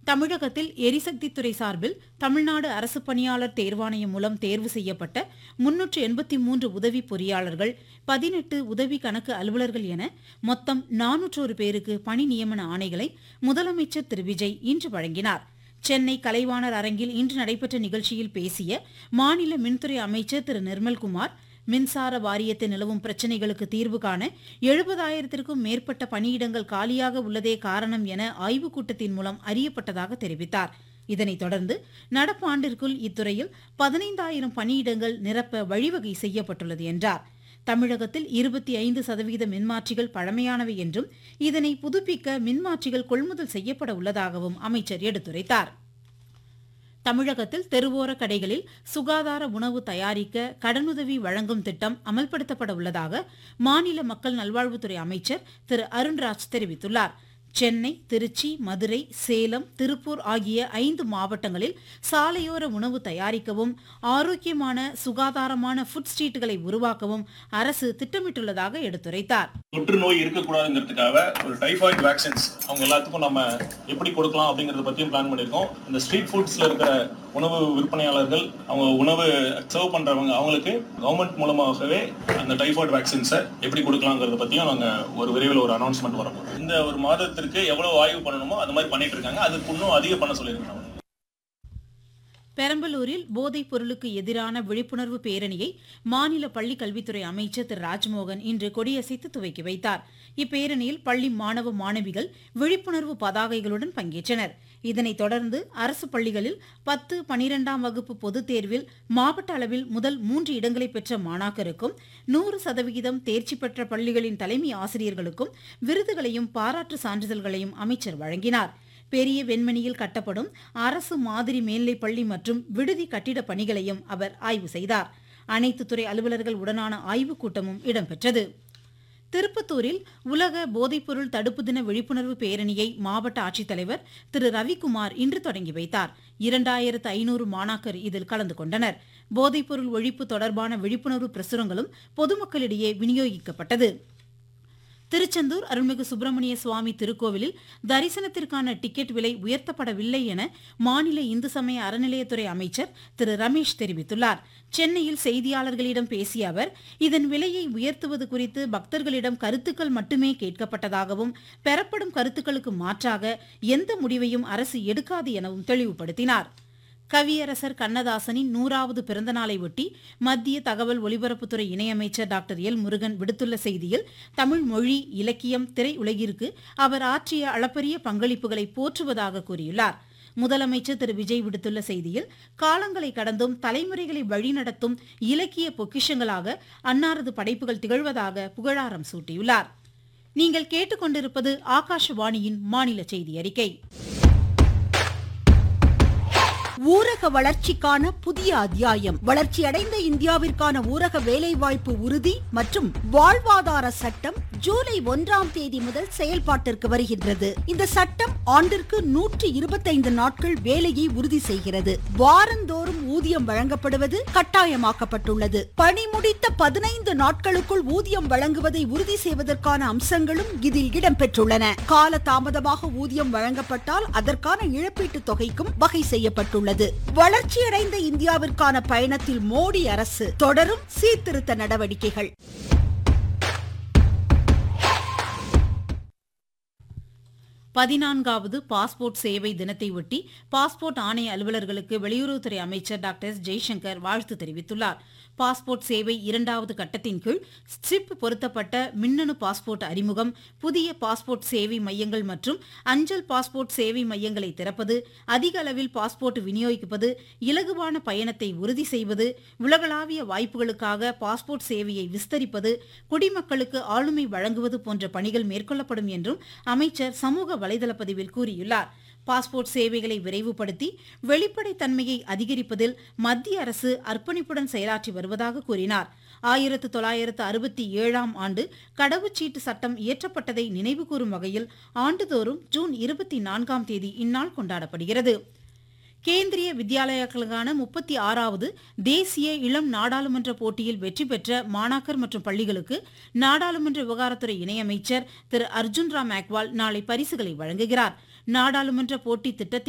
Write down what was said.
தமிழகத்தில் எரிசக்தித்துறை சார்பில் தமிழ்நாடு அரசு பணியாளர் தேர்வாணையம் மூலம் தேர்வு செய்யப்பட்ட முன்னூற்று எண்பத்தி மூன்று உதவி பொறியாளர்கள் பதினெட்டு உதவி கணக்கு அலுவலர்கள் என மொத்தம் நானூற்றோரு பேருக்கு பணி நியமன ஆணைகளை முதலமைச்சர் திரு விஜய் இன்று வழங்கினார் சென்னை கலைவாணர் அரங்கில் இன்று நடைபெற்ற நிகழ்ச்சியில் பேசிய மாநில மின்துறை அமைச்சர் திரு நிர்மல்குமார் மின்சார வாரியத்தில் நிலவும் பிரச்சினைகளுக்கு தீர்வு காண எழுபதாயிரத்திற்கும் மேற்பட்ட பணியிடங்கள் காலியாக உள்ளதே காரணம் என ஆய்வுக் கூட்டத்தின் மூலம் அறியப்பட்டதாக தெரிவித்தார் இதனைத் தொடர்ந்து நடப்பாண்டிற்குள் இத்துறையில் பதினைந்தாயிரம் பணியிடங்கள் நிரப்ப வழிவகை செய்யப்பட்டுள்ளது என்றார் தமிழகத்தில் இருபத்தி ஐந்து சதவீத மின்மாற்றிகள் பழமையானவை என்றும் இதனை புதுப்பிக்க மின்மாற்றிகள் கொள்முதல் செய்யப்பட உள்ளதாகவும் அமைச்சர் எடுத்துரைத்தார் தமிழகத்தில் தெருவோர கடைகளில் சுகாதார உணவு தயாரிக்க கடனுதவி வழங்கும் திட்டம் அமல்படுத்தப்பட உள்ளதாக மாநில மக்கள் நல்வாழ்வுத்துறை அமைச்சர் திரு அருண்ராஜ் தெரிவித்துள்ளார் சென்னை திருச்சி மதுரை சேலம் திருப்பூர் ஆகிய ஐந்து மாவட்டங்களில் சாலையோர உணவு தயாரிக்கவும் ஆரோக்கியமான சுகாதாரமான ஃபுட் ஸ்ட்ரீட்டுகளை உருவாக்கவும் அரசு திட்டமிட்டுள்ளதாக எடுத்துரைத்தார் தொற்று நோய் இருக்கக்கூடாதுங்கிறதுக்காக ஒரு டைஃபாய்டு வேக்சின்ஸ் அவங்க எல்லாத்துக்கும் நம்ம எப்படி கொடுக்கலாம் அப்படிங்கறத பத்தியும் பிளான் பண்ணியிருக்கோம் இந்த ஸ்ட்ரீட் ஃபுட்ஸ்ல இருக்கிற உணவு விற்பனையாளர்கள் அவங்க உணவு சர்வ் பண்றவங்க அவங்களுக்கு கவர்மெண்ட் மூலமாகவே அந்த டைஃபாய்டு வேக்சின்ஸை எப்படி கொடுக்கலாங்கிறத பத்தியும் நாங்க ஒரு விரைவில் ஒரு அனௌன்ஸ்மெண்ட் வரப்போம் இந்த ஒரு மாதத்திற்கு எவ்வளவு ஆய்வு பண்ணணுமோ அது மாதிரி பண்ணிட்டு இருக்காங்க அதுக்கு இன்னும் அதிக பண்ண சொல்லியிருக்காங்க பெரம்பலூரில் போதைப் பொருளுக்கு எதிரான விழிப்புணர்வு பேரணியை மாநில பள்ளிக் கல்வித்துறை அமைச்சர் திரு ராஜ்மோகன் இன்று கொடியசைத்து துவக்கி வைத்தார் இப்பேரணியில் பள்ளி மாணவ மாணவிகள் விழிப்புணர்வு பதாகைகளுடன் பங்கேற்றனர் இதனைத் தொடர்ந்து அரசு பள்ளிகளில் பத்து பனிரெண்டாம் வகுப்பு பொதுத் தேர்வில் மாவட்ட அளவில் முதல் மூன்று இடங்களை பெற்ற மாணாக்கருக்கும் நூறு சதவிகிதம் தேர்ச்சி பெற்ற பள்ளிகளின் தலைமை ஆசிரியர்களுக்கும் விருதுகளையும் பாராட்டு சான்றிதழ்களையும் அமைச்சர் வழங்கினார் பெரிய வெண்மணியில் கட்டப்படும் அரசு மாதிரி மேல்நிலைப் பள்ளி மற்றும் விடுதி கட்டிட பணிகளையும் அவர் ஆய்வு செய்தார் அனைத்து துறை அலுவலர்கள் உடனான ஆய்வுக் கூட்டமும் இடம்பெற்றது திருப்பத்தூரில் உலக போதைப்பொருள் தடுப்பு தின விழிப்புணர்வு பேரணியை மாவட்ட ஆட்சித்தலைவர் திரு ரவிக்குமார் இன்று தொடங்கி வைத்தார் இரண்டாயிரத்து ஐநூறு மாணாக்கர் இதில் கலந்து கொண்டனர் போதைப்பொருள் ஒழிப்பு தொடர்பான விழிப்புணர்வு பிரசுரங்களும் பொதுமக்களிடையே விநியோகிக்கப்பட்டது திருச்செந்தூர் அருள்மிகு சுப்பிரமணிய சுவாமி திருக்கோவிலில் தரிசனத்திற்கான டிக்கெட் விலை உயர்த்தப்படவில்லை என மாநில இந்து சமய அறநிலையத்துறை அமைச்சர் திரு ரமேஷ் தெரிவித்துள்ளார் சென்னையில் செய்தியாளர்களிடம் பேசிய அவர் இதன் விலையை உயர்த்துவது குறித்து பக்தர்களிடம் கருத்துக்கள் மட்டுமே கேட்கப்பட்டதாகவும் பெறப்படும் கருத்துக்களுக்கு மாற்றாக எந்த முடிவையும் அரசு எடுக்காது எனவும் தெளிவுபடுத்தினார் கவியரசர் கண்ணதாசனின் நூறாவது பிறந்த நாளை ஒட்டி மத்திய தகவல் ஒலிபரப்புத்துறை இணையமைச்சர் டாக்டர் எல் முருகன் விடுத்துள்ள செய்தியில் தமிழ் மொழி இலக்கியம் திரையுலகிற்கு அவர் ஆற்றிய அளப்பரிய பங்களிப்புகளை போற்றுவதாக கூறியுள்ளார் முதலமைச்சர் திரு விஜய் விடுத்துள்ள செய்தியில் காலங்களை கடந்தும் தலைமுறைகளை வழிநடத்தும் இலக்கிய பொக்கிஷங்களாக அன்னாரது படைப்புகள் திகழ்வதாக புகழாரம் சூட்டியுள்ளார் நீங்கள் கேட்டுக்கொண்டிருப்பது ஆகாஷவாணியின் மாநில செய்தி அறிக்கை ஊரக வளர்ச்சிக்கான புதிய அத்தியாயம் வளர்ச்சியடைந்த இந்தியாவிற்கான ஊரக வேலைவாய்ப்பு உறுதி மற்றும் வாழ்வாதார சட்டம் ஜூலை ஒன்றாம் தேதி முதல் செயல்பாட்டிற்கு வருகின்றது இந்த சட்டம் ஆண்டிற்கு நூற்றி இருபத்தைந்து நாட்கள் வேலையை உறுதி செய்கிறது வாரந்தோறும் ஊதியம் வழங்கப்படுவது கட்டாயமாக்கப்பட்டுள்ளது பணி முடித்த பதினைந்து நாட்களுக்குள் ஊதியம் வழங்குவதை உறுதி செய்வதற்கான அம்சங்களும் இதில் இடம்பெற்றுள்ளன கால தாமதமாக ஊதியம் வழங்கப்பட்டால் அதற்கான இழப்பீட்டுத் தொகைக்கும் வகை செய்யப்பட்டுள்ளது உள்ளது வளர்ச்சியடைந்த இந்தியாவிற்கான பயணத்தில் மோடி அரசு தொடரும் சீர்திருத்த நடவடிக்கைகள் பதினான்காவது பாஸ்போர்ட் சேவை தினத்தை ஒட்டி பாஸ்போர்ட் ஆணைய அலுவலர்களுக்கு வெளியுறவுத்துறை அமைச்சர் டாக்டர் எஸ் ஜெய்சங்கர் வாழ்த்து தெரிவித்துள்ளார் பாஸ்போர்ட் சேவை இரண்டாவது கட்டத்தின் கீழ் ஸ்ட்ரிப் பொருத்தப்பட்ட மின்னணு பாஸ்போர்ட் அறிமுகம் புதிய பாஸ்போர்ட் சேவை மையங்கள் மற்றும் அஞ்சல் பாஸ்போர்ட் சேவை மையங்களை திறப்பது அதிக அளவில் பாஸ்போர்ட் விநியோகிப்பது இலகுவான பயணத்தை உறுதி செய்வது உலகளாவிய வாய்ப்புகளுக்காக பாஸ்போர்ட் சேவையை விஸ்தரிப்பது குடிமக்களுக்கு ஆளுமை வழங்குவது போன்ற பணிகள் மேற்கொள்ளப்படும் என்றும் அமைச்சர் சமூக வலைதள பதிவில் கூறியுள்ளார் பாஸ்போர்ட் சேவைகளை விரைவுபடுத்தி வெளிப்படைத்தன்மையை அதிகரிப்பதில் மத்திய அரசு அர்ப்பணிப்புடன் செயலாற்றி வருவதாக கூறினார் ஆயிரத்து தொள்ளாயிரத்து அறுபத்தி ஏழாம் ஆண்டு கடவுச்சீட்டு சட்டம் இயற்றப்பட்டதை நினைவுகூரும் வகையில் ஆண்டுதோறும் ஜூன் இருபத்தி நான்காம் தேதி இந்நாள் கொண்டாடப்படுகிறது கேந்திரிய வித்யாலயாக்களுக்கான முப்பத்தி ஆறாவது தேசிய இளம் நாடாளுமன்ற போட்டியில் வெற்றி பெற்ற மாணாக்கர் மற்றும் பள்ளிகளுக்கு நாடாளுமன்ற விவகாரத்துறை இணையமைச்சர் திரு அர்ஜுன் ராம் மேக்வால் நாளை பரிசுகளை வழங்குகிறார் நாடாளுமன்ற போட்டி திட்டத்தை